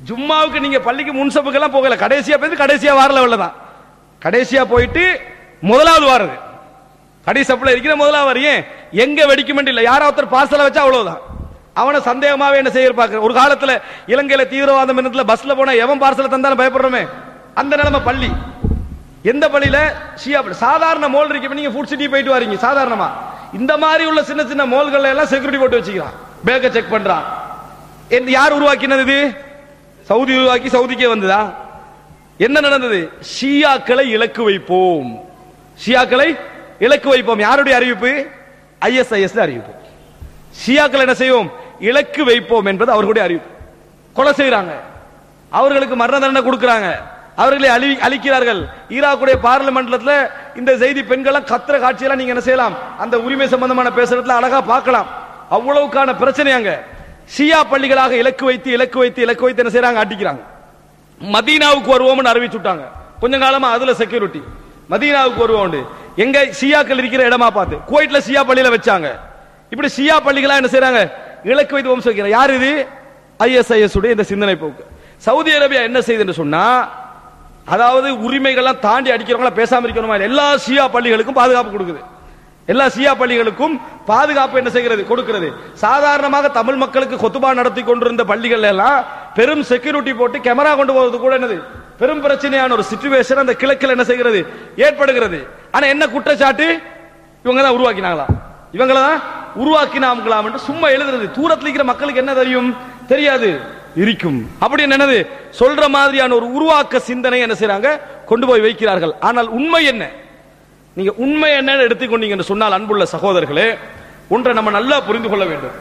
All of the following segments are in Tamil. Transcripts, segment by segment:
ஜும்மாவுக்கு நீங்க பள்ளிக்கு முன்சப்புக்கெல்லாம் போகல கடைசியா போயிட்டு கடைசியா வார லெவல்ல தான் கடைசியா போயிட்டு முதலாவது வாரது கடைசி சப்புல இருக்கிற முதலாவது வரையும் எங்க வெடிக்குமெண்ட் இல்ல யாரோ ஒருத்தர் பார்சல வச்சா அவ்வளவுதான் அவனை சந்தேகமாவே என்ன செய்ய பாக்குற ஒரு காலத்துல இலங்கையில தீவிரவாதம் என்னத்துல பஸ்ல போனா எவன் பார்சல தந்தாலும் பயப்படுறோமே அந்த நிலைமை பள்ளி எந்த பள்ளியில ஷியா பள்ளி. சாதாரண மோல் இருக்கு இப்ப நீங்க ஃபுட் சிட்டி போயிட்டு வரீங்க சாதாரணமா இந்த மாதிரி உள்ள சின்ன சின்ன மோல்கள்ல எல்லாம் செக்யூரிட்டி போட்டு வச்சுக்கிறான் பேக்க செக் பண்றான் எந்த யார் உருவாக்கினது இது சவுதி உருவாக்கி சவுதிக்கே வந்ததா என்ன நடந்தது ஷியாக்களை இலக்கு வைப்போம் ஷியாக்களை இலக்கு வைப்போம் யாருடைய அறிவிப்பு ஐஎஸ்ஐஎஸ் அறிவிப்பு ஷியாக்கள் என்ன செய்வோம் இலக்கு வைப்போம் என்பது அவர்களுடைய அறிவிப்பு கொலை செய்றாங்க அவர்களுக்கு மரண தண்டனை கொடுக்கறாங்க அவர்களை அழி அழிக்கிறார்கள் ஈராக்குடைய பார்லிமெண்ட்ல இந்த செய்தி பெண்கள் கத்திர காட்சியெல்லாம் நீங்க என்ன செய்யலாம் அந்த உரிமை சம்பந்தமான பேசுறதுல அழகா பார்க்கலாம் அவ்வளவுக்கான பிரச்சனை அங்க ஷியா பள்ளிகளாக இலக்கு வைத்து இலக்கு வைத்து இலக்கு வைத்து என்ன செய்றாங்க அடிக்கிறாங்க மதீனாவுக்கு வருவோம்னு அறிவிச்சுட்டாங்க கொஞ்ச காலமா அதுல செக்யூரிட்டி மதீனாவுக்கு வருவோம் எங்க ஷியாக்கள் இருக்கிற இடமா பார்த்து குவைட்ல ஷியா பள்ளியில வச்சாங்க இப்படி ஷியா பள்ளிகளா என்ன செய்றாங்க இலக்கு வைத்து வம்சம் வைக்கிறாங்க யார் இது ஐஎஸ்ஐஎஸ் உடைய இந்த சிந்தனை போக்கு சவுதி அரேபியா என்ன செய்யுதுன்னு சொன்னா அதாவது உரிமைகள்லாம் தாண்டி அடிக்கிறவங்கள பேசாம இருக்கணுமா இல்ல, எல்லா ஷியா பள்ளிகளுக்கும் பாதுகாப்பு கொடுக்குது எல்லா ஷியா பள்ளிகளுக்கும் பாதுகாப்பு என்ன செய்கிறது கொடுக்கிறது சாதாரணமாக தமிழ் மக்களுக்கு கொத்துபா நடத்தி கொண்டிருந்த பள்ளிகள் எல்லாம் பெரும் செக்யூரிட்டி போட்டு கேமரா கொண்டு போவது கூட என்னது பெரும் பிரச்சனையான ஒரு சிச்சுவேஷன் அந்த கிழக்கில் என்ன செய்கிறது ஏற்படுகிறது ஆனா என்ன குற்றச்சாட்டு இவங்க தான் உருவாக்கினாங்களா இவங்கள தான் உருவாக்கினாங்களாம் என்று சும்மா எழுதுறது தூரத்தில் இருக்கிற மக்களுக்கு என்ன தெரியும் தெரியாது இருக்கும் அப்படி என்னது சொல்ற மாதிரியான ஒரு உருவாக்க சிந்தனை என்ன செய்றாங்க கொண்டு போய் வைக்கிறார்கள் ஆனால் உண்மை என்ன நீங்க உண்மை என்னன்னு எடுத்துக்கொண்டீங்க என்று சொன்னால் அன்புள்ள சகோதரர்களே ஒன்றை நம்ம நல்லா புரிந்து கொள்ள வேண்டும்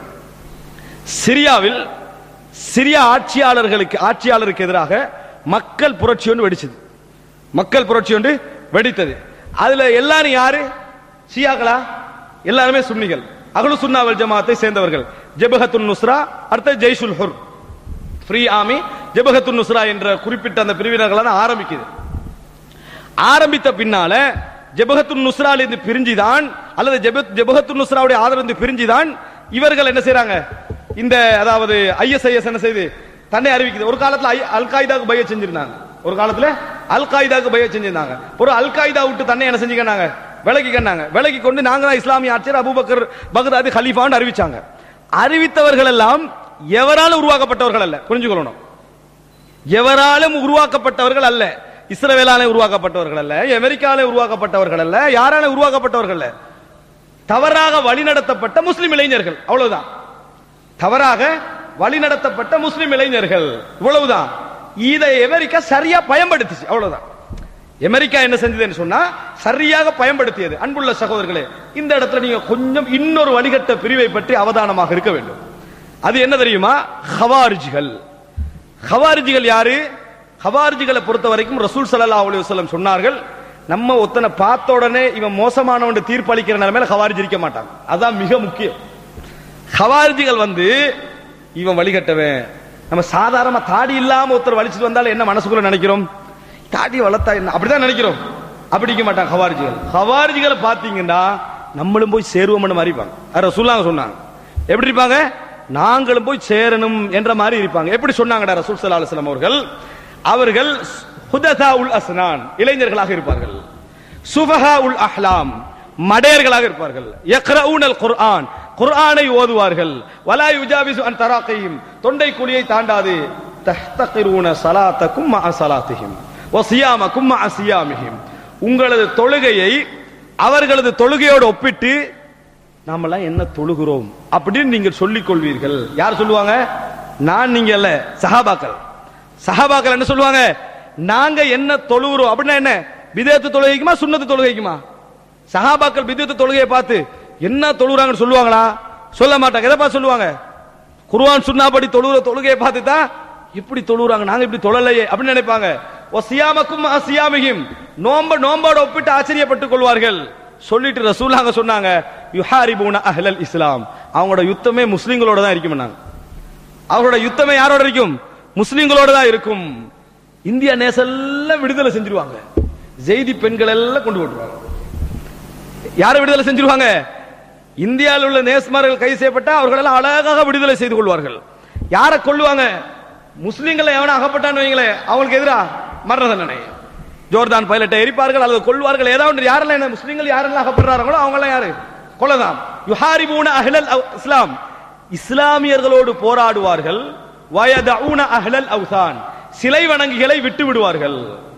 சிரியாவில் சிரியா ஆட்சியாளர்களுக்கு ஆட்சியாளருக்கு எதிராக மக்கள் புரட்சி ஒன்று வெடிச்சது மக்கள் புரட்சி ஒன்று வெடித்தது அதுல எல்லாரும் யாரு ஷியாக்களா எல்லாருமே சுன்னிகள் அகலு சுன்னாவல் ஜமாத்தை சேர்ந்தவர்கள் ஜெபஹத்துன் நுஸ்ரா அடுத்த ஜெய்சுல் ஹுர் ஃப்ரீ ஆமி ஜெபஹத்துன் நுஸ்ரா என்ற குறிப்பிட்ட அந்த பிரிவினர்கள் தான் ஆரம்பிக்குது ஆரம்பித்த பின்னால ஜெபஹத்துன் நுஸ்ரால இருந்து பிரிஞ்சுதான் அல்லது ஜெபத் ஜெபஹத்துன் நுஸ்ராவுடைய ஆதரவு இருந்து பிரிஞ்சுதான் இவர்கள் என்ன செய்றாங்க இந்த அதாவது ஐஎஸ்ஐஎஸ் என்ன செய்யுது தன்னை அறிவிக்குது ஒரு காலத்துல ஐ- அல் காய்தாக்கு பய செஞ்சிருந்தாங்க ஒரு காலத்துல அல் காய்தாக்கு பய செஞ்சிருந்தாங்க ஒரு அல் காய்தா விட்டு தன்னை என்ன செஞ்சுக்கினாங்க விலகி கண்டாங்க விலகி கொண்டு நாங்க தான் இஸ்லாமிய ஆட்சியர் அபூபக்கர் பகதாதி ஹலீஃபான்னு அறிவிச்சாங்க அறிவித்தவர்கள் எல்லாம் எவராலும் உருவாக்கப்பட்டவர்கள் அல்ல புரிஞ்சுக்கொள்ளணும் எவராலும் உருவாக்கப்பட்டவர்கள் அல்ல இஸ்ரவேலாலே உருவாக்கப்பட்டவர்கள் அல்ல அமெரிக்காலே உருவாக்கப்பட்டவர்கள் அல்ல யாரால உருவாக்கப்பட்டவர்கள் அல்ல தவறாக வழிநடத்தப்பட்ட முஸ்லிம் இளைஞர்கள் அவ்வளவுதான் தவறாக வழிநடத்தப்பட்ட முஸ்லிம் இளைஞர்கள் இவ்வளவுதான் இதை அமெரிக்கா சரியா பயன்படுத்திச்சு அவ்வளவுதான் அமெரிக்கா என்ன செஞ்சதுன்னு சொன்னா சரியாக பயன்படுத்தியது அன்புள்ள சகோதரர்களே இந்த இடத்துல நீங்க கொஞ்சம் இன்னொரு வழிகட்ட பிரிவை பற்றி அவதானமாக இருக்க வேண்டும் அது என்ன தெரியுமா ஹவாரிஜிகள் ஹவாரிஜிகள் யாரு ஹவாரிஜிகளை பொறுத்த வரைக்கும் ரசூல் ஸல்லல்லாஹு அலைஹி வஸல்லம் சொன்னார்கள் நம்ம ஒத்தனை பார்த்த உடனே இவன் மோசமானவன் தீர்ப்பளிக்கிற நிலைமையில ஹவாரிஜி இருக்க மாட்டாங்க அதான் மிக முக்கியம் ஹவாரிஜிகள் வந்து இவன் வழிகட்டவன் நம்ம சாதாரண தாடி இல்லாம ஒருத்தர் வலிச்சுட்டு வந்தாலும் என்ன மனசுக்குள்ள நினைக்கிறோம் தாடி வளர்த்தா என்ன அப்படிதான் நினைக்கிறோம் அப்படி இருக்க மாட்டாங்க ஹவாரிஜிகள் ஹவாரிஜிகளை பாத்தீங்கன்னா நம்மளும் போய் சேருவோம்னு மாதிரி இருப்பாங்க அது ரசூலுல்லாஹ் சொன்னாங்க எப்படி இருப்பாங்க நாங்களும் போய் சேரணும் என்ற மாதிரி இருப்பாங்க எப்படி சொன்னாங்கடா ரசூல் ஸல்லல்லாஹு அலைஹி வஸல்லம் அவர்கள் அவர்கள் ஹுததா உல் அஸ்னான் இளைஞர்களாக இருப்பார்கள் சுபஹா உல் அஹ்லாம் மடையர்களாக இருப்பார்கள் யக்ரவுனல் குர்ஆன் குர்ஆனை ஓதுவார்கள் வலா யுஜாவிசு அன் தராக்கையும் தொண்டை குழியை தாண்டாது தஹ்தகிரூன ஸலாத்தக்கும் மஅ ஸலாத்திஹிம் வ சியாமக்கும் மஅ சியாமிஹிம் உங்களது தொழுகையை அவர்களது தொழுகையோடு ஒப்பிட்டு நாமெல்லாம் என்ன தொழுகிறோம் அப்படின்னு நீங்கள் சொல்லிக் கொள்வீர்கள் யார் சொல்லுவாங்க நான் நீங்க அல்ல சஹாபாக்கள் சஹாபாக்கள் என்ன சொல்லுவாங்க நாங்க என்ன தொழுகிறோம் அப்படின்னா என்ன விதத்து தொழுகைக்குமா சுண்ணத்து தொழுகைக்குமா சஹாபாக்கள் விதத்து தொழுகையை பார்த்து என்ன தொழுகிறாங்கன்னு சொல்லுவாங்களா சொல்ல மாட்டாங்க எதை பார்த்து சொல்லுவாங்க குர்ஆன் சுன்னாபடி தொழுகிற தொழுகையை பார்த்து தான் இப்படி தொழுகிறாங்க நாங்க இப்படி தொழலையே அப்படின்னு நினைப்பாங்க ஓ சியாமக்கும் சியாமிகிம் நோம்ப நோம்போட ஒப்பிட்டு ஆச்சரியப்பட்டுக் கொள்வார்கள் சொல்லிட்டு ரசூலாங்க சொன்னாங்க யுஹாரிபூன அஹ்லல் இஸ்லாம் அவங்களோட யுத்தமே முஸ்லிம்களோட தான் இருக்கும்னாங்க அவரோட யுத்தமே யாரோட இருக்கும் முஸ்லிம்களோட தான் இருக்கும் இந்தியா நேசெல்லாம் விடுதலை செஞ்சிருவாங்க ஜெய்தி பெண்கள் எல்லாம் கொண்டு போட்டுருவாங்க யாரை விடுதலை செஞ்சிருவாங்க இந்தியாவில் உள்ள நேஸ்மார்கள் கைது செய்யப்பட்டா அவர்கள் எல்லாம் அழகாக விடுதலை செய்து கொள்வார்கள் யாரை கொள்ளுவாங்க முஸ்லிம்களை எவன அகப்பட்டான்னு வைங்களே அவங்களுக்கு எதிரா மரண தண்டனை ஜோர்தான் பைலட்டை எரிப்பார்கள் அல்லது கொள்வார்கள் ஏதாவது ஒன்று யாரெல்லாம் என்ன முஸ்லிம்கள் யாரெல்லாம் அகப்படுறாங்களோ அவங்க எல்லாம் யாரு கொலதான் யுஹாரிபூன அஹ்லல் அவ்- இஸ்லாம் இஸ்லாமியர்களோடு போராடுவார்கள் வயதஊன அஹ்லல் அவ்தான் சிலை வணங்கிகளை விட்டு விடுவார்கள்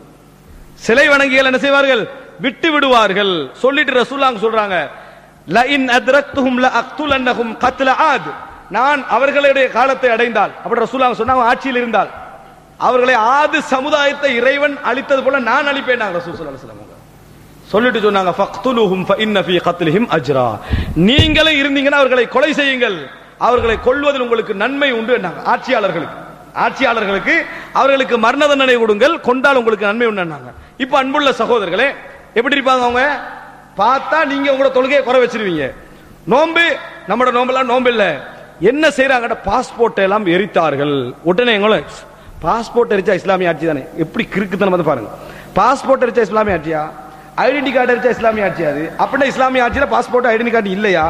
சிலை வணங்கிகள் என்ன செய்வார்கள் விட்டு விடுவார்கள் சொல்லிட்டு ரசூலாங்க சொல்றாங்க லஇன் அத்ரக்துஹும் லஅக்துலன்னஹும் கத்ல ஆத் நான் அவர்களுடைய காலத்தை அடைந்தால் அப்படி ரசூலாங்க சொன்னாங்க ஆட்சியில் இருந்தால் அவர்களை ஆது சமுதாயத்தை இறைவன் அழித்தது போல நான் அழிப்பேன் ரசூல் ஸல்லல்லாஹு அலைஹி வஸல்லம் சொல்லிட்டு சொன்னாங்க ஃபக்துலுஹும் ஃபஇன்ன ஃபீ கத்லிஹிம் அஜ்ரா நீங்களே இருந்தீங்கன்னா அவர்களை கொலை செய்யுங்கள் அவர்களை கொல்வதில் உங்களுக்கு நன்மை உண்டு என்னாங்க ஆட்சியாளர்களுக்கு ஆட்சியாளர்களுக்கு அவர்களுக்கு மரண தண்டனை கொடுங்கள் கொண்டால் உங்களுக்கு நன்மை உண்டுன்னாங்க இப்ப அன்புள்ள சகோதரர்களே எப்படி இருப்பாங்க அவங்க பார்த்தா நீங்க உங்களோட தொழுகையை குறை வச்சிருவீங்க நோன்பு நம்மட நோம்பெல்லாம் நோம்பு இல்ல என்ன செய்யறாங்க பாஸ்போர்ட் எல்லாம் எரித்தார்கள் உடனே எங்களை பாஸ்போர்ட் எரிச்சா இஸ்லாமிய ஆட்சி தானே எப்படி கிறுக்குத்தனம் வந்து பாருங்க பாஸ்போர்ட் எரிச்சா இஸ்லாமிய ஆட்சியா ஐடென்டி கார்டு எரிச்சா இஸ்லாமிய ஆட்சியா அது அப்படின்னா இஸ்லாமிய ஆட்சியில பாஸ்போர்ட் ஐடென்டி கார்டு இல்லையா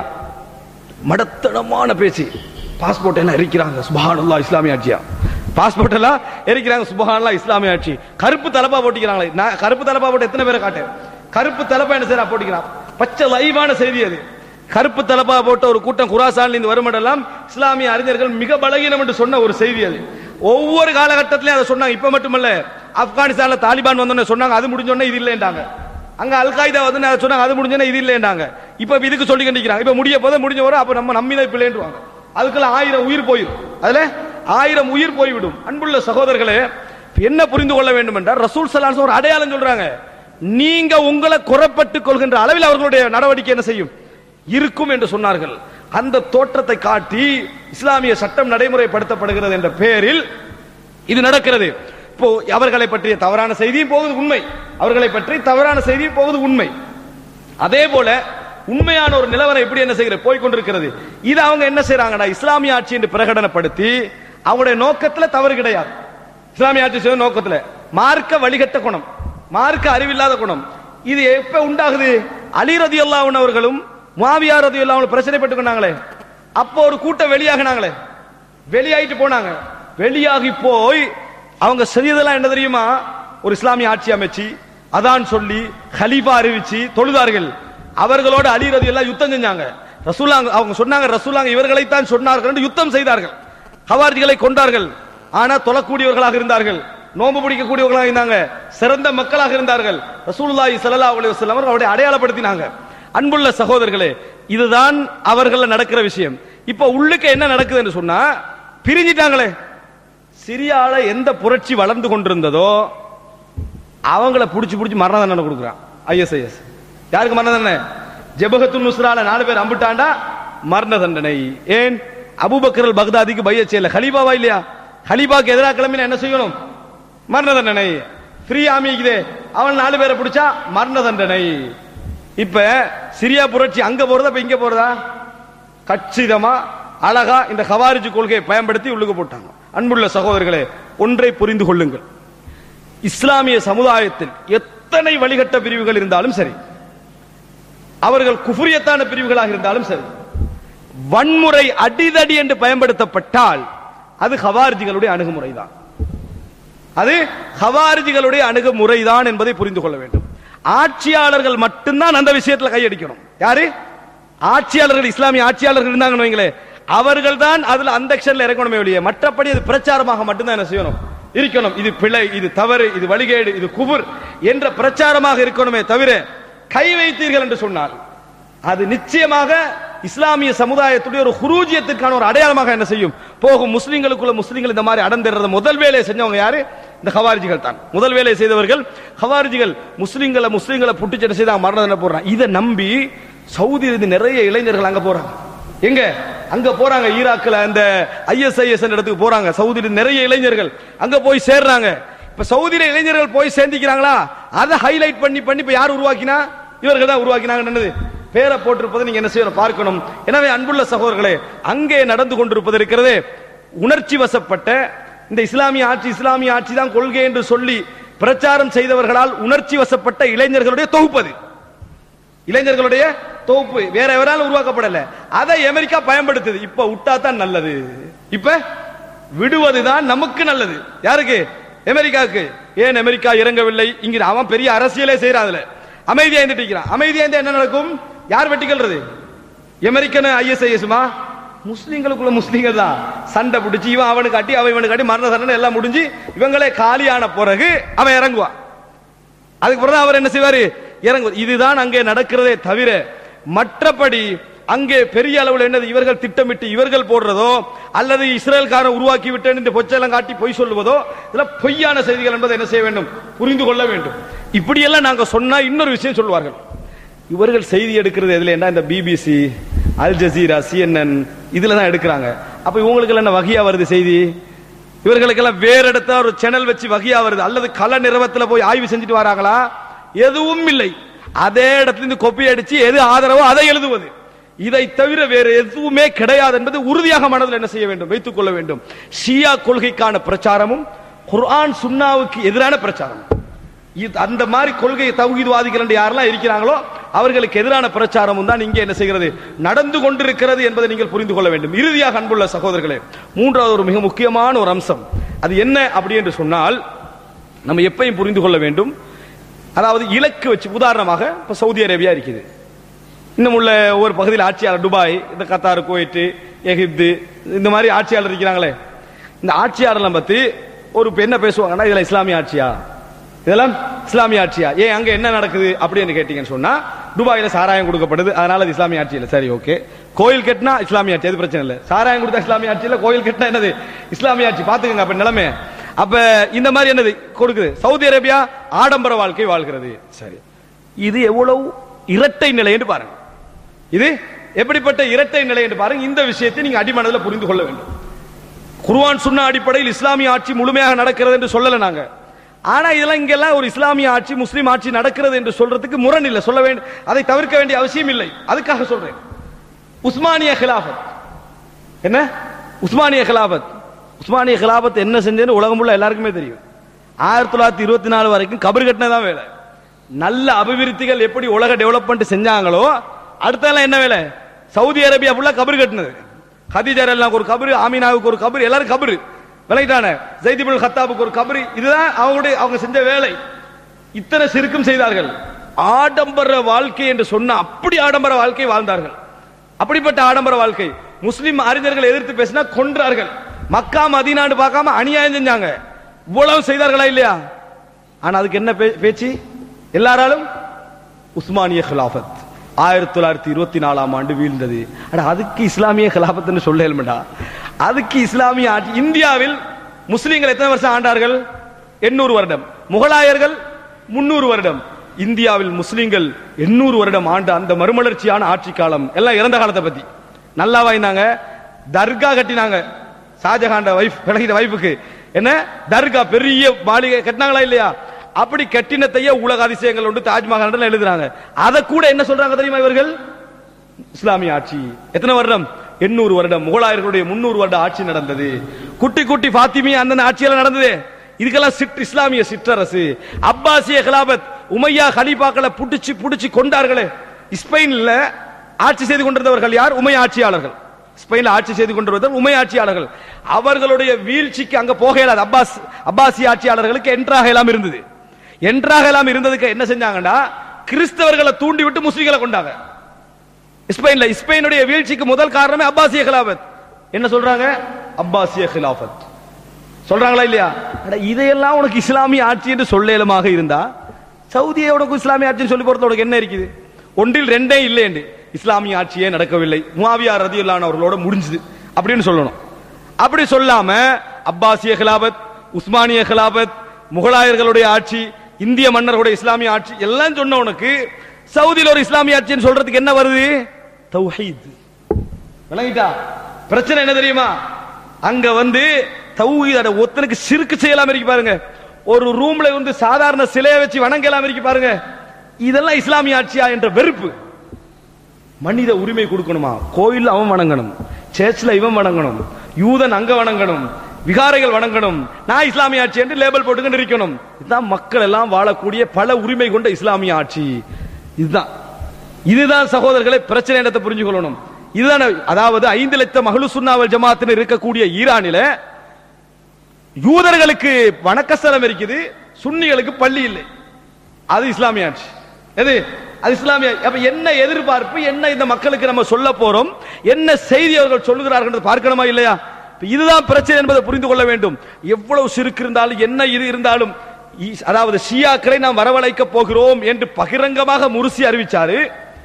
மடத்தனமான பேச்சு பாஸ்போர்ட் எல்லாம் எரிக்கிறாங்க சுபஹானல்லாஹ் இஸ்லாமிய ஆட்சியா பாஸ்போர்ட் எல்லாம் எரிக்கிறாங்க சுபஹானல்லாஹ் இஸ்லாமிய ஆட்சி கருப்பு தலப்பா போட்டிக்கிறாங்களே நான் கருப்பு தலப்பா போட்டு எத்தனை பேரை காட்டேன் கருப்பு தலப்பா என்ன செய்யறா போட்டிக்கிறான் பச்சை லைவான செய்தி அது கருப்பு தலப்பா போட்ட ஒரு கூட்டம் குராசான் இந்த வருமெல்லாம் இஸ்லாமிய அறிஞர்கள் மிக பலகீனம் என்று சொன்ன ஒரு செய்தி அது ஒவ்வொரு காலகட்டத்திலையும் அதை சொன்னாங்க இப்ப மட்டுமல்ல ஆப்கானிஸ்தான்ல தாலிபான் வந்தோன்னு சொன்னாங்க அது முடிஞ்சோடனே இது இல்லைன்றாங்க அங்க அல் காய்தா வந்து நான் சொன்னாங்க அது முடிஞ்சோன்னா இது இல்லைன்றாங்க இப்ப இதுக்கு சொல்லி கண்டிக்கிறாங்க இப்ப முடிய போது முடிஞ்ச வரும் அப்ப நம்ம நம்பிதான் பிள்ளைன்றாங்க அதுக்கெல்லாம் ஆயிரம் உயிர் போயிடும் அதுல ஆயிரம் உயிர் போய்விடும் அன்புள்ள சகோதரர்களே இப்ப என்ன புரிந்து கொள்ள வேண்டும் என்றால் ரசூல் சலாஸ் ஒரு அடையாளம் சொல்றாங்க நீங்க உங்களை குறப்பட்டுக் கொள்கின்ற அளவில் அவர்களுடைய நடவடிக்கை என்ன செய்யும் இருக்கும் என்று சொன்னார்கள் அந்த தோற்றத்தை காட்டி இஸ்லாமிய சட்டம் நடைமுறைப்படுத்தப்படுகிறது என்ற பெயரில் இது நடக்கிறது இப்போ அவர்களை பற்றிய தவறான செய்தியும் போகுது உண்மை அவர்களை பற்றி தவறான செய்தியும் போகுது உண்மை அதே போல உண்மையான ஒரு நிலவரம் எப்படி என்ன செய்கிறது போய் கொண்டிருக்கிறது இது அவங்க என்ன செய்றாங்கடா இஸ்லாமிய ஆட்சி என்று பிரகடனப்படுத்தி அவங்களுடைய நோக்கத்துல தவறு கிடையாது இஸ்லாமிய ஆட்சி செய்த நோக்கத்துல மார்க்க வழிகட்ட குணம் மார்க்க அறிவில்லாத குணம் இது எப்ப உண்டாகுது அலி ரதி அவர்களும் மாவியா ரதி அல்லாவும் பிரச்சனைப்பட்டு கொண்டாங்களே அப்போ ஒரு கூட்டம் வெளியாகினாங்களே வெளியாயிட்டு போனாங்க வெளியாகி போய் அவங்க செய்ததெல்லாம் என்ன தெரியுமா ஒரு இஸ்லாமிய ஆட்சி அமைச்சு அதான் சொல்லி ஹலீஃபா அறிவிச்சு தொழுதார்கள் அவர்களோட அலி ரதி எல்லாம் யுத்தம் செஞ்சாங்க ரசூலாங்க அவங்க சொன்னாங்க ரசூலாங்க இவர்களைத்தான் சொன்னார்கள் என்று யுத்தம் செய்தார்கள் ஹவார்ஜிகளை கொண்டார்கள் ஆனா தொழக்கூடியவர்களாக இருந்தார்கள் நோன்பு பிடிக்கக்கூடியவர்களாக இருந்தாங்க சிறந்த மக்களாக இருந்தார்கள் ரசூலுல்லாஹி ஸல்லல்லாஹு அலைஹி வஸல்லம் அவர்கள் அவரை அடையாளப்படுத்தினாங்க அன்புள்ள சகோதரர்களே இதுதான் அவர்கள நடக்கிற விஷயம் இப்ப உள்ளுக்கு என்ன நடக்குதுன்னு சொன்னா பிரிஞ்சிட்டாங்களே சிரியால எந்த புரட்சி வளர்ந்து கொண்டிருந்ததோ அவங்கள புடிச்சு புடிச்சு மரண தண்டனை கொடுக்குறான் ஐஎஸ்ஐஎஸ் யாருக்கு மரண தண்டனை ஜெபகத்துல் நுஸ்ரால நாலு பேர் அம்பிட்டாண்டா மரண தண்டனை ஏன் அபூபக்கர் பக்தாதிக்கு பைய செய்யல ஹலீபாவா இல்லையா ஹலீபாக்கு எதிராக கிளம்பினா என்ன செய்யணும் மரண தண்டனை ஃப்ரீ ஆமிக்குதே அவன் நாலு பேரை பிடிச்சா மரண தண்டனை இப்ப சிரியா புரட்சி அங்க போறதா இப்ப இங்க போறதா கச்சிதமா அழகா இந்த ஹவாரிஜ் கொள்கையை பயன்படுத்தி உள்ளுக்கு போட்டாங்க அன்புள்ள சகோதரர்களே ஒன்றை புரிந்து கொள்ளுங்கள் இஸ்லாமிய சமுதாயத்தில் எத்தனை வழிகட்ட பிரிவுகள் இருந்தாலும் சரி அவர்கள் குஃபுரியத்தான பிரிவுகளாக இருந்தாலும் சரி வன்முறை அடிதடி என்று பயன்படுத்தப்பட்டால் அது ஹவாரிஜிகளுடைய அணுகுமுறை தான் அது ஹவாரிஜிகளுடைய அணுகுமுறை தான் என்பதை புரிந்து கொள்ள வேண்டும் ஆட்சியாளர்கள் மட்டும்தான் அந்த விஷயத்துல கையடிக்கணும் யாரு ஆட்சியாளர்கள் இஸ்லாமிய ஆட்சியாளர்கள் இருந்தாங்கன்னு வைங்களேன் அவர்கள் தான் அதுல அந்த செக்ஷன்ல இறக்கணுமே வெளியே மற்றபடி அது பிரச்சாரமாக மட்டும்தான் என்ன செய்யணும் இருக்கணும் இது பிழை இது தவறு இது வழிகேடு இது குபுர் என்ற பிரச்சாரமாக இருக்கணுமே தவிர கை வைத்தீர்கள் என்று சொன்னால் அது நிச்சயமாக இஸ்லாமிய சமுதாயத்துடைய ஒரு குரூஜியத்திற்கான ஒரு அடையாளமாக என்ன செய்யும் போகும் முஸ்லிம்களுக்குள்ள முஸ்லிம்கள் இந்த மாதிரி அடந்திடுறத முதல் வேலையை செஞ்சவங்க யாரு இந்த ஹவாரிஜிகள் தான் முதல் வேலையை செய்தவர்கள் ஹவாரிஜிகள் முஸ்லிம்களை முஸ்லிம்களை புட்டுச்சட்டை செய்து அவங்க மரண தண்டனை போடுறாங்க இதை நம்பி சவுதி இருந்து நிறைய இளைஞர்கள் அங்க போறாங்க எங்க அங்க போறாங்க ஈராக்ல அந்த ஐஎஸ்ஐஎஸ் இடத்துக்கு போறாங்க சவுதியில நிறைய இளைஞர்கள் அங்க போய் சேர்றாங்க இப்ப சவுதியில இளைஞர்கள் போய் சேர்ந்திக்கிறாங்களா அதை ஹைலைட் பண்ணி பண்ணி இப்ப யார் உருவாக்கினா இவர்கள் தான் உருவாக்கினாங்க என்னது பேரை போட்டிருப்பதை நீங்க என்ன செய்யணும் பார்க்கணும் எனவே அன்புள்ள சகோதரர்களே அங்கே நடந்து கொண்டிருப்பது இருக்கிறது உணர்ச்சி வசப்பட்ட இந்த இஸ்லாமிய ஆட்சி இஸ்லாமிய ஆட்சி தான் கொள்கை என்று சொல்லி பிரச்சாரம் செய்தவர்களால் உணர்ச்சி வசப்பட்ட இளைஞர்களுடைய தொகுப்பது இளைஞர்களுடைய தொகுப்பு வேற எவரால் உருவாக்கப்படல அதை அமெரிக்கா பயன்படுத்துது இப்ப விட்டா தான் நல்லது இப்ப விடுவதுதான் நமக்கு நல்லது யாருக்கு அமெரிக்காவுக்கு ஏன் அமெரிக்கா இறங்கவில்லை இங்க அவன் பெரிய அரசியலே செய்யறான் அதுல அமைதியா இருந்துட்டு இருக்கிறான் அமைதியா இருந்தா என்ன நடக்கும் யார் வெட்டிக்கிறது அமெரிக்கன் ஐஎஸ்ஐஎஸ்மா முஸ்லீம்களுக்குள்ள முஸ்லீம்கள் தான் சண்டை பிடிச்சி இவன் அவனுக்கு காட்டி அவன் இவனுக்கு காட்டி மரண சண்டை எல்லாம் முடிஞ்சு இவங்களே காலியான பிறகு அவன் இறங்குவான் அதுக்கு பிறகு அவர் என்ன செய்வாரு இறங்கு இதுதான் அங்கே நடக்கிறதே தவிர மற்றபடி அங்கே பெரிய அளவில் என்னது இவர்கள் திட்டமிட்டு இவர்கள் போடுறதோ அல்லது இஸ்ரேல்காரன் உருவாக்கி விட்டேன் என்று பொச்செல்லாம் காட்டி பொய் சொல்லுவதோ இதெல்லாம் பொய்யான செய்திகள் என்பதை என்ன செய்ய வேண்டும் புரிந்து கொள்ள வேண்டும் இப்படியெல்லாம் நாங்க சொன்னா இன்னொரு விஷயம் சொல்லுவார்கள் இவர்கள் செய்தி எடுக்கிறது எதுல என்ன இந்த பிபிசி அல் ஜசீரா சிஎன்என் இதுல தான் எடுக்கிறாங்க அப்ப இவங்களுக்கு என்ன வகையா வருது செய்தி இவர்களுக்கெல்லாம் வேற இடத்துல ஒரு சேனல் வச்சு வகையா வருது அல்லது கல நிறுவத்துல போய் ஆய்வு செஞ்சுட்டு வராங்களா எதுவும் இல்லை அதே இடத்துல இருந்து கொப்பி அடிச்சு எது ஆதரவோ அதை எழுதுவது இதை தவிர வேற எதுவுமே கிடையாது என்பது உறுதியாக மனதில் என்ன செய்ய வேண்டும் வைத்துக் கொள்ள வேண்டும் ஷியா கொள்கைக்கான பிரச்சாரமும் குர்ஆன் சுன்னாவுக்கு எதிரான பிரச்சாரம் இது அந்த மாதிரி கொள்கை தௌஹீத்வாதிகள் என்று யாரெல்லாம் இருக்கிறாங்களோ அவர்களுக்கு எதிரான பிரச்சாரமும் தான் இங்கே என்ன செய்கிறது நடந்து கொண்டிருக்கிறது என்பதை நீங்கள் புரிந்து கொள்ள வேண்டும் இறுதியாக அன்புள்ள சகோதரர்களே மூன்றாவது ஒரு மிக முக்கியமான ஒரு அம்சம் அது என்ன அப்படி என்று சொன்னால் நம்ம எப்பயும் புரிந்து கொள்ள வேண்டும் அதாவது இலக்கு வச்சு உதாரணமாக இப்ப சவுதி அரேபியா இருக்குது இன்னும் உள்ள ஒவ்வொரு பகுதியில் ஆட்சியாளர் துபாய் இந்த கத்தார் குவைட்டு எகிப்து இந்த மாதிரி ஆட்சியாளர் இருக்கிறாங்களே இந்த ஆட்சியாளர்லாம் பத்தி ஒரு இப்ப என்ன பேசுவாங்கன்னா இதுல இஸ்லாமிய ஆட்சியா இதெல்லாம் இஸ்லாமிய ஆட்சியா ஏன் அங்க என்ன நடக்குது அப்படின்னு கேட்டீங்கன்னு சொன்னா துபாயில சாராயம் கொடுக்கப்படுது அதனால அது இஸ்லாமிய ஆட்சி இல்ல சரி ஓகே கோயில் கட்டினா இஸ்லாமிய ஆட்சி அது பிரச்சனை இல்ல சாராயம் கொடுத்தா இஸ்லாமிய ஆட்சி இல்ல கோயில் கட்டினா என்னது இஸ்லாமிய ஆட்சி பாத்துக்கங்க அப்ப நிலைமை அப்ப இந்த மாதிரி என்னது கொடுக்குது சவுதி அரேபியா ஆடம்பர வாழ்க்கை வாழ்கிறது சரி இது எவ்வளவு இரட்டை நிலை என்று பாருங்க இது எப்படிப்பட்ட இரட்டை நிலை என்று பாருங்க இந்த விஷயத்தை நீங்க அடிமனதில் புரிந்து கொள்ள வேண்டும் குர்ஆன் சுன்னா அடிப்படையில் இஸ்லாமிய ஆட்சி முழுமையாக நடக்கிறது என்று சொல்லல நாங்க ஆனா இதெல்லாம் இங்கெல்லாம் ஒரு இஸ்லாமிய ஆட்சி முஸ்லீம் ஆட்சி நடக்கிறது என்று சொல்றதுக்கு முரண் இல்லை சொல்ல வேண்டும் அதை தவிர்க்க வேண்டிய அவசியம் இல்லை அதுக்காக சொல்றேன் உஸ்மானிய கிலாபத் என்ன உஸ்மானிய கிலாபத் உஸ்மானிய கிலாபத் என்ன செஞ்சேன்னு உலகம் உள்ள எல்லாருக்குமே தெரியும் ஆயிரத்தி தொள்ளாயிரத்தி இருபத்தி நாலு வரைக்கும் கபர் கட்டினதான் வேலை நல்ல அபிவிருத்திகள் எப்படி உலக டெவலப்மெண்ட் செஞ்சாங்களோ அடுத்தெல்லாம் என்ன வேலை சவுதி அரேபியா ஃபுல்லா கபர் கட்டினது ஹதீஜர் எல்லாம் ஒரு கபரு ஆமீனாவுக்கு ஒரு கபரு எல்லாரும் கபரு விளையிட்டான ஜெய்திபுல் ஹத்தாபுக்கு ஒரு கபரு இதுதான் அவங்களுடைய அவங்க செஞ்ச வேலை இத்தனை சிறுக்கும் செய்தார்கள் ஆடம்பர வாழ்க்கை என்று சொன்ன அப்படி ஆடம்பர வாழ்க்கை வாழ்ந்தார்கள் அப்படிப்பட்ட ஆடம்பர வாழ்க்கை முஸ்லிம் அறிஞர்கள் எதிர்த்து பேசினா கொன்றார்கள் மக்கா மதீனான்னு பார்க்காம அநியாயம் செஞ்சாங்க இவ்வளவு செய்தார்களா இல்லையா ஆனா அதுக்கு என்ன பே- பேச்சு எல்லாராலும் உஸ்மானிய கிலாஃபத் ஆயிரத்தி தொள்ளாயிரத்தி இருபத்தி நாலாம் ஆண்டு வீழ்ந்தது அட அதுக்கு இஸ்லாமிய கிலாபத்னு சொல்ல ஹெல்மெண்டா அதுக்கு இஸ்லாமிய ஆட்சி இந்தியாவில் முஸ்லிம்கள் எத்தனை வருஷம் ஆண்டார்கள் எண்ணூறு வருடம் முகலாயர்கள் முன்னூறு வருடம் இந்தியாவில் முஸ்லிம்கள் எண்ணூறு வருடம் ஆண்ட அந்த மறுமலர்ச்சியான ஆட்சி காலம் எல்லாம் இறந்த காலத்தை பத்தி நல்லா வாய்ந்தாங்க தர்கா கட்டினாங்க ஷாஜஹான் வைஃப் விலகிற வைஃபுக்கு என்ன தர்கா பெரிய மாளிகை கட்டினாங்களா இல்லையா அப்படி கட்டினத்தையே உலக அதிசயங்கள் உண்டு தாஜ்மஹால் எழுதுறாங்க அதை கூட என்ன சொல்றாங்க தெரியுமா இவர்கள் இஸ்லாமிய ஆட்சி எத்தனை வருடம் எண்ணூறு வருடம் முகலாயர்களுடைய முன்னூறு வருட ஆட்சி நடந்தது குட்டி குட்டி பாத்திமியா அந்த ஆட்சியெல்லாம் நடந்தது இதுக்கெல்லாம் சிட் இஸ்லாமிய சிற்றரசு அப்பாசிய கிலாபத் உமையா ஹலீஃபாக்களை புடிச்சு புடிச்சு கொண்டார்களே ஸ்பெயின்ல ஆட்சி செய்து கொண்டிருந்தவர்கள் யார் உமை ஆட்சியாளர்கள் ஸ்பெயின்ல ஆட்சி செய்து கொண்டிருந்தவர் உமை ஆட்சியாளர்கள் அவர்களுடைய வீழ்ச்சிக்கு அங்க போக இயலாது அப்பாஸ் அப்பாசி ஆட்சியாளர்களுக்கு என்றாக எல்லாம் இருந்தது என்றாக எல்லாம் இருந்ததுக்கு என்ன செஞ்சாங்கன்னா கிறிஸ்தவர்களை தூண்டி விட்டு முஸ்லிம்களை கொண்டாங்க ஸ்பெயின்ல ஸ்பெயினுடைய வீழ்ச்சிக்கு முதல் காரணமே அப்பாசிய கிலாபத் என்ன சொல்றாங்க அப்பாசிய கிலாபத் சொல்றாங்களா இல்லையா அட, இதையெல்லாம் உனக்கு இஸ்லாமிய ஆட்சி என்று சொல்லேலமாக இருந்தா சவுதியை உனக்கு இஸ்லாமிய ஆட்சின்னு சொல்லி போறது உனக்கு என்ன இருக்குது ஒன்றில் ரெண்டே இல்லை என்று இஸ்லாமிய ஆட்சியே நடக்கவில்லை முவாவியா ரதியுல்லான் அவர்களோட முடிஞ்சது அப்படின்னு சொல்லணும் அப்படி சொல்லாம அப்பாசிய கிலாபத் உஸ்மானிய கிலாபத் முகலாயர்களுடைய ஆட்சி இந்திய மன்னர்களுடைய இஸ்லாமிய ஆட்சி எல்லாம் சொன்ன உனக்கு சவுதியில் ஒரு இஸ்லாமிய ஆட்சின்னு சொல்றதுக்கு என்ன வருது தௌஹீத் விளங்கிட்டா பிரச்சனை என்ன தெரியுமா அங்க வந்து தௌஹீத ஒத்தனுக்கு சிறுக்கு செய்யலாம் இருக்கு பாருங்க ஒரு ரூம்ல வந்து சாதாரண சிலையை வச்சு வணங்கலாம் இருக்கு பாருங்க இதெல்லாம் இஸ்லாமிய ஆட்சியா என்ற வெறுப்பு மனித உரிமை கொடுக்கணுமா கோயில் அவன் வணங்கணும் சர்ச்சில் இவன் வணங்கணும் யூதன் அங்க வணங்கணும் விகாரைகள் வணங்கணும் நான் இஸ்லாமிய ஆட்சி என்று லேபிள் போட்டுக்கிட்டு இருக்கணும் இதுதான் மக்கள் எல்லாம் வாழக்கூடிய பல உரிமை கொண்ட இஸ்லாமிய ஆட்சி இதுதான் இதுதான் சகோதரர்களை பிரச்சனை இடத்தை புரிஞ்சு கொள்ளணும் இதுதான் அதாவது ஐந்து லட்சம் மகளு சுன்னாவல் ஜமாத்தினர் இருக்கக்கூடிய ஈரானில யூதர்களுக்கு வணக்கஸ்தலம் இருக்குது சுன்னிகளுக்கு பள்ளி இல்லை அது இஸ்லாமிய ஆட்சி எது அது இஸ்லாமிய அப்ப என்ன எதிர்பார்ப்பு என்ன இந்த மக்களுக்கு நம்ம சொல்ல போறோம் என்ன செய்தி அவர்கள் சொல்லுகிறார்கள் என்று பார்க்கணுமா இல்லையா இப்ப இதுதான் பிரச்சனை என்பதை புரிந்து கொள்ள வேண்டும் எவ்வளவு சிறுக்கு இருந்தாலும் என்ன இது இருந்தாலும் ஈ- அதாவது ஷியாக்களை நாம் வரவழைக்க போகிறோம் என்று பகிரங்கமாக முருசி அறிவிச்சாரு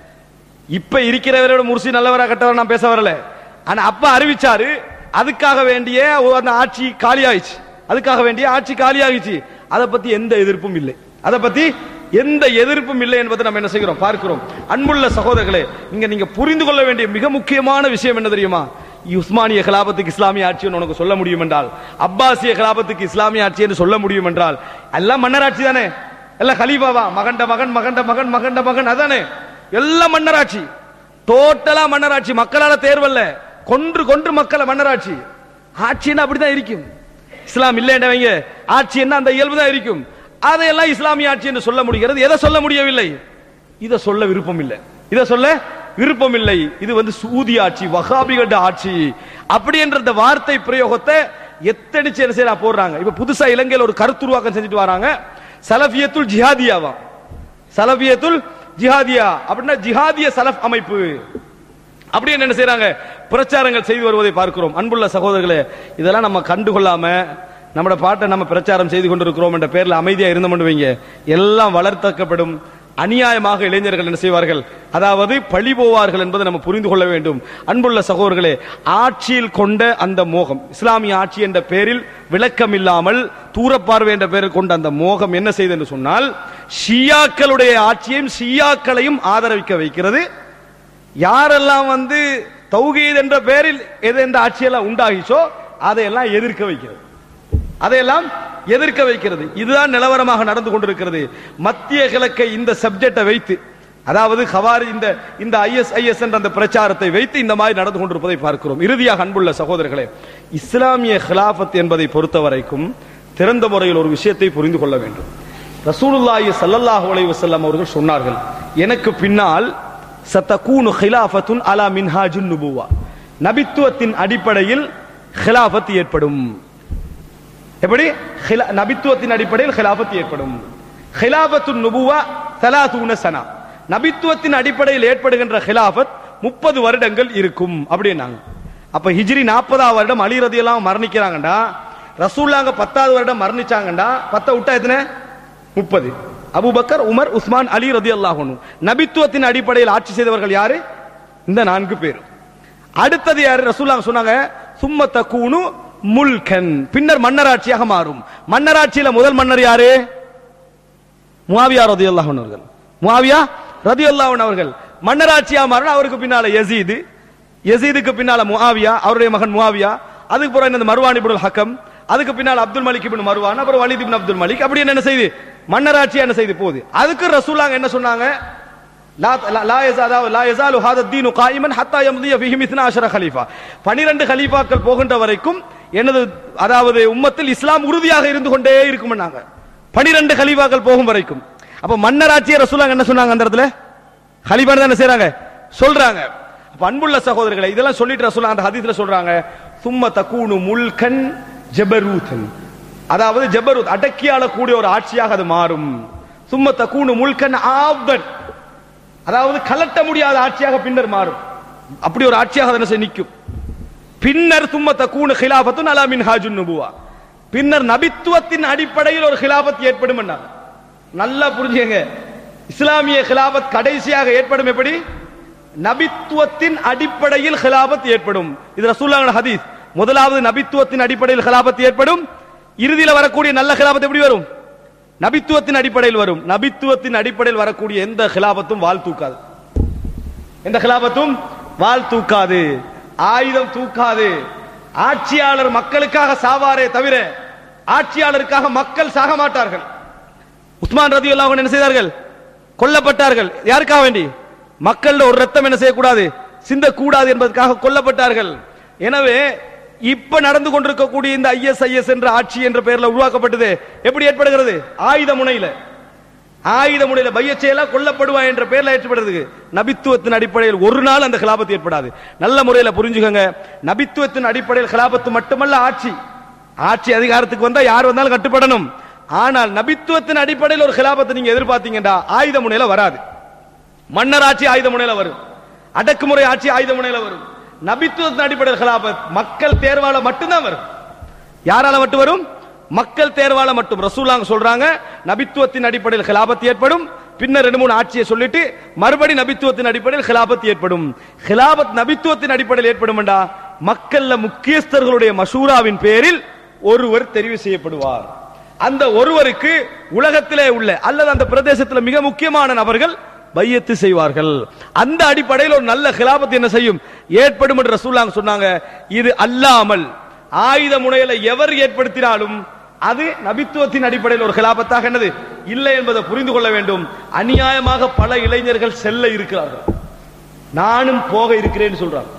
இப்ப இருக்கிறவரோட முர்சி நல்லவரா கட்டவரா நான் பேச வரல ஆனா அப்ப அறிவிச்சாரு அதுக்காக வேண்டிய ஒரு அந்த ஆட்சி காலியாயிடுச்சு அதுக்காக வேண்டிய ஆட்சி காலியாகிச்சு அதை பத்தி எந்த எதிர்ப்பும் இல்லை அதை பத்தி எந்த எதிர்ப்பும் இல்லை என்பதை நம்ம என்ன செய்கிறோம் பார்க்கிறோம் அன்புள்ள சகோதரர்களே இங்க நீங்க புரிந்து கொள்ள வேண்டிய மிக முக்கியமான விஷயம் என்ன தெரியுமா உஸ்மானிய கலாபத்துக்கு இஸ்லாமிய ஆட்சி என்று உனக்கு சொல்ல முடியும் என்றால் அப்பாசிய கலாபத்துக்கு இஸ்லாமிய ஆட்சி என்று சொல்ல முடியும் என்றால் எல்லாம் மன்னராட்சி தானே எல்லாம் கலீஃபாவா மகண்ட மகன் மகண்ட மகன் மகண்ட மகன் அதானே எல்லாம் மன்னராட்சி டோட்டலா மன்னராட்சி மக்களால தேர்வல்ல கொன்று கொன்று மக்களை மன்னராட்சி ஆட்சின்னா அப்படிதான் இருக்கும் இஸ்லாம் இல்லைன்றவங்க ஆட்சி என்ன அந்த இயல்பு தான் இருக்கும் அதையெல்லாம் இஸ்லாமிய ஆட்சி என்று சொல்ல முடிகிறது எதை சொல்ல முடியவில்லை இதை சொல்ல விருப்பம் இல்லை இதை சொல்ல விருப்பம் இல்லை இது வந்து சூதி ஆட்சி வகாபிகட்ட ஆட்சி அப்படி என்ற இந்த வார்த்தை பிரயோகத்தை எத்தடிச்சு என்ன செய்யறா போடுறாங்க இப்ப புதுசா இலங்கையில் ஒரு கருத்துருவாக்கம் செஞ்சுட்டு வராங்க சலஃபியத்துல் ஜிஹாதியாவா சலபியத்துல் ஜிஹாதியா அப்படின்னா ஜிஹாதிய சலஃப் அமைப்பு அப்படி என்ன செய்றாங்க பிரச்சாரங்கள் செய்து வருவதை பார்க்கிறோம் அன்புள்ள சகோதரர்களே இதெல்லாம் நம்ம கண்டுகொள்ளாம நம்மட பாட்டை நம்ம பிரச்சாரம் செய்து கொண்டிருக்கிறோம் என்ற பேர்ல அமைதியா இருந்தோம் வைங்க எல்லாம் வளர்த்தக்கப்படும் அநியாயமாக இளைஞர்கள் என்ன செய்வார்கள் அதாவது பழி போவார்கள் என்பதை நம்ம புரிந்து கொள்ள வேண்டும் அன்புள்ள சகோதரர்களே ஆட்சியில் கொண்ட அந்த மோகம் இஸ்லாமிய ஆட்சி என்ற பெயரில் விளக்கம் இல்லாமல் தூரப்பார்வை என்ற பெயரில் கொண்ட அந்த மோகம் என்ன செய்து என்று சொன்னால் ஷியாக்களுடைய ஆட்சியையும் ஷியாக்களையும் ஆதரவிக்க வைக்கிறது யாரெல்லாம் வந்து தௌகீத் என்ற பெயரில் எது எந்த ஆட்சியெல்லாம் உண்டாகிச்சோ அதையெல்லாம் எதிர்க்க வைக்கிறது அதையெல்லாம் எதிர்க்க வைக்கிறது இதுதான் நிலவரமாக நடந்து கொண்டிருக்கிறது மத்திய கிழக்கை இந்த சப்ஜெக்டை வைத்து அதாவது ஹவாரி இந்த இந்த ஐஎஸ் ஐஎஸ் என்ற அந்த பிரச்சாரத்தை வைத்து இந்த மாதிரி நடந்து கொண்டிருப்பதை பார்க்கிறோம் இறுதியாக அன்புள்ள சகோதரர்களே இஸ்லாமிய ஹிலாஃபத் என்பதை பொறுத்த வரைக்கும் திறந்த முறையில் ஒரு விஷயத்தை புரிந்து கொள்ள வேண்டும் ரசூலுல்லாஹி ஸல்லல்லாஹு அலைஹி வஸல்லம் அவர்கள் சொன்னார்கள் எனக்கு பின்னால் சத்தகூனு ஹிலாஃபத்துன் அலா மின்ஹாஜுன் நுபுவா நபித்துவத்தின் அடிப்படையில் ஹிலாஃபத் ஏற்படும் எப்படி ஹிலா- நபித்துவத்தின் அடிப்படையில் ஹிலாபத் ஏற்படும் ஹிலாபத்து நுபுவா தலாதூன சனா நபித்துவத்தின் அடிப்படையில் ஏற்படுகின்ற ஹிலாபத் முப்பது வருடங்கள் இருக்கும் அப்படின்னாங்க அப்ப ஹிஜ்ரி நாற்பதாம் வருடம் அலி ரதியெல்லாம் மரணிக்கிறாங்கடா ரசூல்லாங்க பத்தாவது வருடம் மரணிச்சாங்கடா பத்த விட்டா எத்தனை முப்பது அபூபக்கர் உமர் உஸ்மான் அலி ரதி அல்லாஹ் நபித்துவத்தின் அடிப்படையில் ஆட்சி செய்தவர்கள் யாரு இந்த நான்கு பேர் அடுத்தது யாரு ரசூலுல்லாஹ் சொன்னாங்க சும்ம தக்கூனு முல்கன் பின்னர் மன்னராட்சியாக மாறும் மன்னராட்சியில முதல் மன்னர் யாரு முஆவியா ரதியல்லாஹு அன்ஹு அவர்கள் முஆவியா ரதியல்லாஹு அன்ஹு அவர்கள் மன்னராட்சியா மாறினா அவருக்கு பின்னால யசீது யசீதுக்கு பின்னால முஆவியா அவருடைய மகன் முஆவியா அதுக்கு பிறகு என்னது மர்வான் இப்னுல் ஹக்கம் அதுக்கு பின்னால் அப்துல் மலிக் இப்னு மர்வான் அப்புறம் வலித் இப்னு அப்துல் மலிக் அப்படி என்ன செய்து மன்னராட்சி என்ன செய்து போகுது அதுக்கு ரசூலாங்க என்ன சொன்னாங்க லா லா- லா யஸா- அதாவது லா யஸாலு ஹாதா தீனு காயிமன் ஹத்தா யம்திய ஃபிஹி மிஸ்னா அஷர கலீஃபா 12 கலீஃபாக்கள் போகின்ற வரைக்கும் எனது அதாவது உம்மத்தில் இஸ்லாம் உறுதியாக இருந்து கொண்டே இருக்கும்னாங்க 12 கலீஃபாக்கள் போகும் வரைக்கும் அப்ப மன்னராட்சியை ரசூலாங்க என்ன சொன்னாங்க அந்த இடத்துல கலீஃபான்னு தான் என்ன செய்றாங்க சொல்றாங்க அப்ப அன்புள்ள சகோதரர்களை இதெல்லாம் சொல்லிட்டு ரசூலா அந்த ஹதீஸ்ல சொல்றாங்க சும்ம தக்கூனு முல்கன் ஜபரூத்தன் அதாவது ஜபரூத் அடக்கி ஆளக்கூடிய ஒரு ஆட்சியாக அது மாறும் சும்ம தக்கூனு முல்கன் ஆப்தன் அதாவது கலட்ட முடியாத ஆட்சியாக பின்னர் மாறும் அப்படி ஒரு ஆட்சியாக அது என்ன செய்ய நிற்கும் பின்னர் சும்ம தக்கூனு ஹிலாபத்துன் அலா மின் ஹாஜுன் நுபுவா பின்னர் நபித்துவத்தின் அடிப்படையில் ஒரு ஹிலாபத் ஏற்படும் என்றார் நல்லா புரிஞ்சுங்க இஸ்லாமிய ஹிலாபத் கடைசியாக ஏற்படும் எப்படி நபித்துவத்தின் அடிப்படையில் ஹிலாபத் ஏற்படும் இது ரசூலுல்லாஹ் ஹதீஸ் முதலாவது நபித்துவத்தின் அடிப்படையில் ஹிலாபத் ஏற்படும் இறுதியில் வரக்கூடிய நல்ல ஹிலாபத் எப்படி வரும் நபித்துவத்தின் அடிப்படையில் வரும் நபித்துவத்தின் அடிப்படையில் வரக்கூடிய எந்த ஹிலாபத்தும் வால் தூக்காது எந்த ஹிலாபத்தும் வால் தூக்காது ஆயுதம் தூக்காது ஆட்சியாளர் மக்களுக்காக சாவாரே தவிர ஆட்சியாளருக்காக மக்கள் சாக மாட்டார்கள் உஸ்மான் ரதி என்ன செய்தார்கள் கொல்லப்பட்டார்கள் யாருக்காக வேண்டி மக்கள் ஒரு ரத்தம் என்ன செய்யக்கூடாது சிந்தக்கூடாது என்பதற்காக கொல்லப்பட்டார்கள் எனவே இப்ப நடந்து கொண்டிருக்கக்கூடிய இந்த ஐஎஸ்ஐஎஸ் என்ற ஆட்சி என்ற பெயர்ல உருவாக்கப்பட்டது எப்படி ஏற்படுகிறது ஆயுத முனையில ஆயுத முனையில பையச்செயலா கொல்லப்படுவா என்ற பெயர்ல ஏற்படுறதுக்கு நபித்துவத்தின் அடிப்படையில் ஒரு நாள் அந்த கிலாபத்து ஏற்படாது நல்ல முறையில புரிஞ்சுக்கங்க நபித்துவத்தின் அடிப்படையில் கிலாபத்து மட்டுமல்ல ஆட்சி ஆட்சி அதிகாரத்துக்கு வந்தா யார் வந்தாலும் கட்டுப்படணும் ஆனால் நபித்துவத்தின் அடிப்படையில் ஒரு கிலாபத்தை நீங்க எதிர்பார்த்தீங்கடா ஆயுத முனையில வராது மன்னராட்சி ஆயுத முனையில வரும் அடக்குமுறை ஆட்சி ஆயுத முனையில வரும் நபித்துவத்தின் அடிப்படையில் கிலாபத் மக்கள் தேர்வால மட்டும்தான் வரும் யாரால மட்டும் வரும் மக்கள் தேர்வால மட்டும் ரசூலாங்க சொல்றாங்க நபித்துவத்தின் அடிப்படையில் கிலாபத் ஏற்படும் பின்னர் ரெண்டு மூணு ஆட்சியை சொல்லிட்டு மறுபடி நபித்துவத்தின் அடிப்படையில் கிலாபத் ஏற்படும் கிலாபத் நபித்துவத்தின் அடிப்படையில் ஏற்படும்டா மக்கள்ல முக்கியஸ்தர்களுடைய மசூராவின் பேரில் ஒருவர் தெரிவு செய்யப்படுவார் அந்த ஒருவருக்கு உலகத்திலே உள்ள அல்லது அந்த பிரதேசத்தில் மிக முக்கியமான நபர்கள் பையத்து செய்வார்கள் அந்த அடிப்படையில் ஒரு நல்ல கிலாபத் என்ன செய்யும் ஏற்படும் என்று ரசூலாங்க சொன்னாங்க இது அல்லாமல் ஆயுத முனையில எவர் ஏற்படுத்தினாலும் அது நபித்துவத்தின் அடிப்படையில் ஒரு கிலாபத்தாக என்னது இல்லை என்பதை புரிந்து கொள்ள வேண்டும் அநியாயமாக பல இளைஞர்கள் செல்ல இருக்கிறார்கள் நானும் போக இருக்கிறேன்னு சொல்றாங்க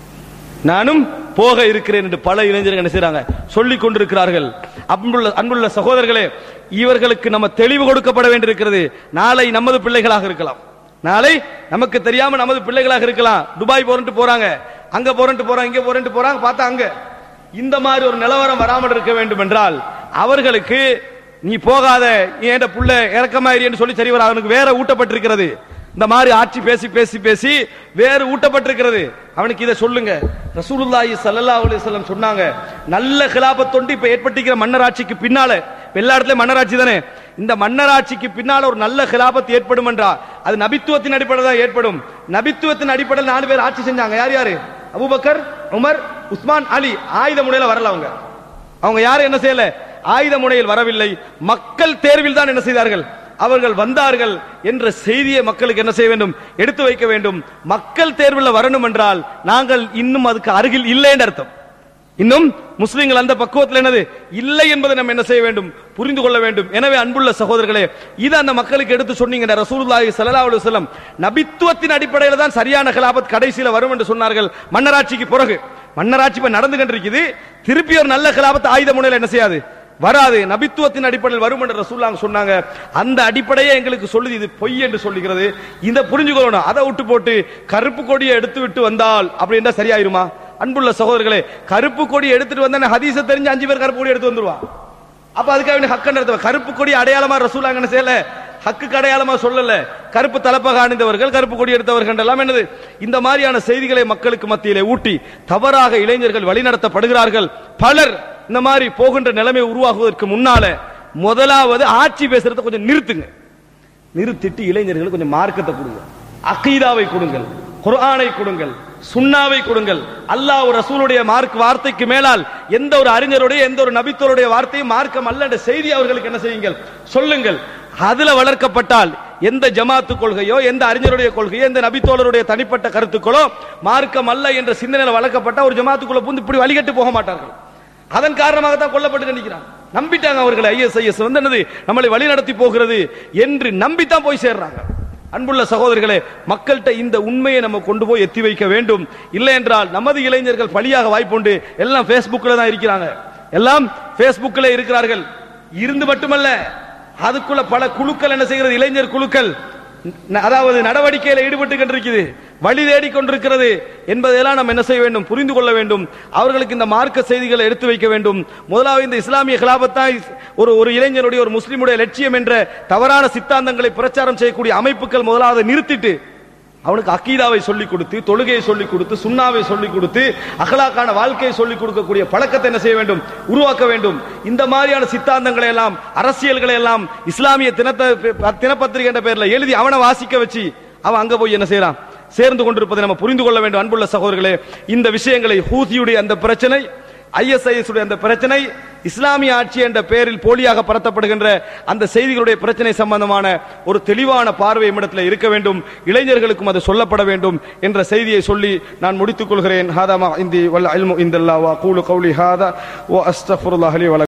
நானும் போக இருக்கிறேன் என்று பல இளைஞர்கள் என்ன செய்றாங்க சொல்லிக் கொண்டிருக்கிறார்கள் அன்புள்ள அன்புள்ள சகோதரர்களே இவர்களுக்கு நம்ம தெளிவு கொடுக்கப்பட வேண்டியிருக்கிறது நாளை நமது பிள்ளைகளாக இருக்கலாம் நாளை நமக்கு தெரியாம நமது பிள்ளைகளாக இருக்கலாம் துபாய் போறேன்ட்டு போறாங்க அங்க போறேன்ட்டு போறாங்க இங்க போறேன்ட்டு போறாங்க பார்த்தா அங்க இந்த மாதிரி ஒரு நிலவரம் வராமல் இருக்க வேண்டும் என்றால் அவர்களுக்கு நீ போகாத நீ என் புள்ள இறக்கமாயிரின்னு சொல்லி சரி வர அவனுக்கு வேற ஊட்டப்பட்டிருக்கிறது இந்த மாதிரி ஆட்சி பேசி பேசி பேசி வேறு ஊட்டப்பட்டிருக்கிறது அவனுக்கு இதை சொல்லுங்க ரசூலுல்லாஹி ஸல்லல்லாஹு அலைஹி வஸல்லம் சொன்னாங்க நல்ல கிலாபத் தொண்டு இப்ப ஏற்பட்டிருக்கிற மன்னராட்சிக்கு பின்னால இப்ப எல்லா இடத்துலயும் மன்னராட்சி தானே இந்த மன்னராட்சிக்கு பின்னால ஒரு நல்ல கிலாபத் ஏற்படும் என்றா அது நபித்துவத்தின் அடிப்படையில் தான் ஏற்படும் நபித்துவத்தின் அடிப்படையில் நாலு பேர் ஆட்சி செஞ்சாங்க யார் யாரு அபூபக்கர் உமர் உஸ்மான் அலி ஆயுத முனையில வரல அவங்க அவங்க யாரும் என்ன செய்யல ஆயுத முனையில் வரவில்லை மக்கள் தேர்வில் தான் என்ன செய்தார்கள் அவர்கள் வந்தார்கள் என்ற செய்தியை மக்களுக்கு என்ன செய்ய வேண்டும் எடுத்து வைக்க வேண்டும் மக்கள் தேர்வில் வரணும் என்றால் நாங்கள் இன்னும் அதுக்கு அருகில் இல்லை என்று அர்த்தம் இன்னும் முஸ்லிம்கள் அந்த பக்குவத்தில் என்னது இல்லை என்பதை நம்ம என்ன செய்ய வேண்டும் புரிந்து கொள்ள வேண்டும் எனவே அன்புள்ள சகோதரர்களே இது அந்த மக்களுக்கு எடுத்து சொன்னீங்க ரசூலுல்லாஹி ஸல்லல்லாஹு அலைஹி வஸல்லம் நபித்துவத்தின் அடிப்படையில் தான் சரியான கலாபத் கடைசியில் வரும் என்று சொன்னார்கள் மன்னராட்சிக்கு பிறகு மன்னராட்சி இப்ப நடந்து கொண்டிருக்குது திருப்பி ஒரு நல்ல கலாபத் ஆயுத முனையில் என்ன செய்யாது வராது நபித்துவத்தின் அடிப்படையில் வரும் என்று ரசூல்லாங்க சொன்னாங்க அந்த அடிப்படையே எங்களுக்கு சொல்லுது இது பொய் என்று சொல்லுகிறது இந்த புரிஞ்சுக்கொள்ளணும் அதை விட்டு போட்டு கருப்பு கொடியை எடுத்து விட்டு வந்தால் அப்படின்னா சரியாயிருமா அன்புள்ள சகோதரர்களே கருப்பு கொடி எடுத்துட்டு வந்தா ஹதீஸ தெரிஞ்சு அஞ்சு பேர் கருப்பு கொடி எடுத்து வந்துருவான் அப்ப அதுக்காக ஹக்கு நடத்துவ கருப்பு கொடி அடையாளமா ரசூலாங்க என்ன செய்யல ஹக்கு அடையாளமா சொல்லல கருப்பு தலப்பக அணிந்தவர்கள் கருப்பு கொடி எடுத்தவர்கள் எல்லாம் என்னது இந்த மாதிரியான செய்திகளை மக்களுக்கு மத்தியிலே ஊட்டி தவறாக இளைஞர்கள் வழிநடத்தப்படுகிறார்கள் பலர் இந்த மாதிரி போகின்ற நிலைமை உருவாகுவதற்கு முன்னால முதலாவது ஆட்சி பேசுறதை கொஞ்சம் நிறுத்துங்க நிறுத்திட்டு இளைஞர்களுக்கு கொஞ்சம் மார்க்கத்தை கொடுங்க அகீதாவை கொடுங்கள் குர்ஆனை கொடுங்கள் சுண்ணாவை கொடுங்கள் அல்லாஹ் ஒரு ரசூலுடைய மார்க் வார்த்தைக்கு மேலால் எந்த ஒரு அறிஞருடைய எந்த ஒரு நபித்தோருடைய வார்த்தையும் மார்க்கம் அல்ல என்ற செய்தி அவர்களுக்கு என்ன செய்யுங்கள் சொல்லுங்கள் அதுல வளர்க்கப்பட்டால் எந்த ஜமாத்து கொள்கையோ எந்த அறிஞருடைய கொள்கையோ எந்த நபித்தோழருடைய தனிப்பட்ட கருத்துக்களோ மார்க்கம் அல்ல என்ற சிந்தனையில் வளர்க்கப்பட்ட ஒரு ஜமாத்துக்குள்ள புந்து இப்படி வழிகட்டு போக மாட்டார்கள் அதன் காரணமாக தான் கொல்லப்பட்டு நினைக்கிறான் நம்பிட்டாங்க அவர்களை ஐஎஸ்ஐஎஸ் வந்து என்னது நம்மளை வழி நடத்தி போகிறது என்று நம்பித்தான் போய் சேர்றாங்க அன்புள்ள சகோதரர்களே மக்கள்கிட்ட இந்த உண்மையை நம்ம கொண்டு போய் எத்தி வைக்க வேண்டும் இல்லை என்றால் நமது இளைஞர்கள் பலியாக வாய்ப்புண்டு எல்லாம் Facebookல தான் இருக்கிறாங்க எல்லாம் Facebookல இருக்கிறார்கள் இருந்து மட்டுமல்ல அதுக்குள்ள பல குழுக்கள் என்ன செய்கிறது இளைஞர் குழுக்கள் ந- அதாவது நடவடிக்கையில ஈடுபட்டு கொண்டிருக்கிறது வழி தேடிக் கொண்டிருக்கிறது என்பதையெல்லாம் நம்ம என்ன செய்ய வேண்டும் புரிந்து கொள்ள வேண்டும் அவர்களுக்கு இந்த மார்க்க செய்திகளை எடுத்து வைக்க வேண்டும் முதலாவது இந்த இஸ்லாமிய கிலாபத்தான் இஸ்- ஒரு ஒரு இளைஞனுடைய ஒரு முஸ்லிமுடைய லட்சியம் என்ற தவறான சித்தாந்தங்களை பிரச்சாரம் செய்யக்கூடிய அமைப்புகள் முதலாவது நிறுத்திட்டு அவனுக்கு அக்கீதாவை சொல்லிக் கொடுத்து தொழுகையை சொல்லிக் கொடுத்து சுண்ணாவை சொல்லிக் கொடுத்து அகலாக்கான வாழ்க்கையை சொல்லிக் கொடுக்கக்கூடிய பழக்கத்தை என்ன செய்ய வேண்டும் உருவாக்க வேண்டும் இந்த மாதிரியான சித்தாந்தங்களை எல்லாம் அரசியல்களை எல்லாம் இஸ்லாமிய தினத்த தினப்பத்திரிகை என்ற பெயர்ல எழுதி அவனை வாசிக்க வச்சு அவன் அங்க போய் என்ன செய்யறான் சேர்ந்து கொண்டிருப்பதை நம்ம புரிந்து கொள்ள வேண்டும் அன்புள்ள சகோதரர்களே இந்த விஷயங்களை ஹூதியுடைய அந்த பிரச்சனை ஐஎஸ்ஐஎஸ் உடைய அந்த பிரச்சனை இஸ்லாமிய ஆட்சி என்ற பெயரில் போலியாக பரத்தப்படுகின்ற அந்த செய்திகளுடைய பிரச்சனை சம்பந்தமான ஒரு தெளிவான பார்வை நம்மிடத்தில் இருக்க வேண்டும் இளைஞர்களுக்கும் அது சொல்லப்பட வேண்டும் என்ற செய்தியை சொல்லி நான் முடித்துக் கொள்கிறேன் ஹாதா மா இந்தி வல்ல இல்மு இந்தல்லா வா கூலு கௌலி ஹாதா வ அஸ்தஃபுருல்லாஹ் லி வ லக்கும்.